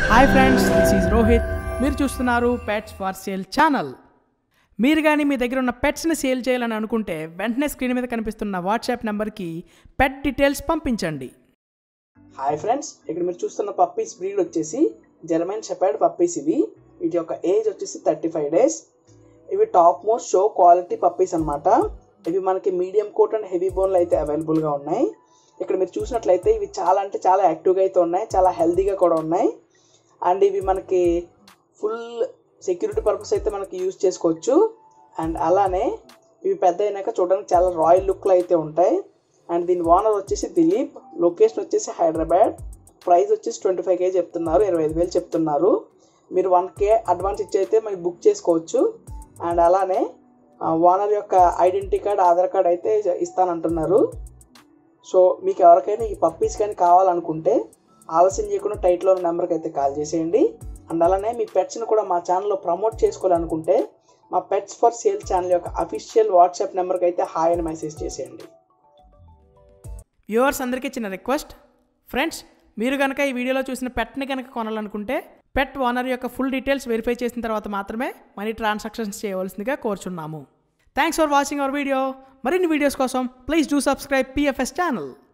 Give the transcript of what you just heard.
hi friends this is Rohit మీరు చూస్తున్నారు pets for sale channel మీరు కానీ మీ దగ్గర ఉన్న పెట్స్ని సేల్ చేయాలని అనుకుంటే వెంటనే స్క్రీన్ మీద కనిపిస్తున్న వాట్సాప్ నెంబర్కి పెట్ డీటెయిల్స్ పంపించండి హాయ్ ఫ్రెండ్స్ ఇక్కడ మీరు చూస్తున్న పప్పీస్ బ్రీడ్ వచ్చేసి జర్మన్ షెపర్డ్ పప్పీస్ ఇవి వీటి యొక్క ఏజ్ వచ్చేసి థర్టీ ఫైవ్ డేస్ ఇవి top most show quality puppies అన్నమాట ఇవి మనకి మీడియం కోట్ అండ్ హెవీ బోన్లు అయితే అవైలబుల్గా ఉన్నాయి ఇక్కడ మీరు చూసినట్లయితే ఇవి చాలా అంటే చాలా యాక్టివ్గా అయితే ఉన్నాయి చాలా హెల్తీగా కూడా ఉన్నాయి అండ్ ఇవి మనకి ఫుల్ సెక్యూరిటీ పర్పస్ అయితే మనకి యూజ్ చేసుకోవచ్చు అండ్ అలానే ఇవి పెద్ద అయినాక చూడడానికి చాలా రాయల్ లుక్లో అయితే ఉంటాయి అండ్ దీని ఓనర్ వచ్చేసి దిలీప్ లొకేషన్ వచ్చేసి హైదరాబాద్ ప్రైస్ వచ్చేసి ట్వంటీ ఫైవ్ కే చెప్తున్నారు ఇరవై ఐదు వేలు చెప్తున్నారు మీరు వన్ కే అడ్వాన్స్ ఇచ్చి అయితే మీరు బుక్ చేసుకోవచ్చు అండ్ అలానే ఓనర్ యొక్క ఐడెంటిటీ కార్డ్ ఆధార్ కార్డ్ అయితే ఇస్తానంటున్నారు సో మీకు ఎవరికైనా ఈ పప్పీస్ కానీ కావాలనుకుంటే ఆలస్యం చేయకుండా టైట్లో ఉన్న నెంబర్కి అయితే కాల్ చేసేయండి అండ్ అలానే మీ పెట్స్ని కూడా మా ఛానల్లో ప్రమోట్ చేసుకోవాలనుకుంటే మా పెట్స్ ఫర్ సేల్ ఛానల్ యొక్క అఫీషియల్ వాట్సాప్ నెంబర్కి అయితే హాయ్ అని మెసేజ్ చేసేయండి వ్యూవర్స్ అందరికీ చిన్న రిక్వెస్ట్ ఫ్రెండ్స్ మీరు కనుక ఈ వీడియోలో చూసిన పెట్ని కనుక కొనాలనుకుంటే పెట్ ఓనర్ యొక్క ఫుల్ డీటెయిల్స్ వెరిఫై చేసిన తర్వాత మాత్రమే మనీ ట్రాన్సాక్షన్స్ చేయవలసిందిగా కోరుచున్నాము thanks for watching our video మరిన్ని వీడియోస్ కోసం please do subscribe PFS channel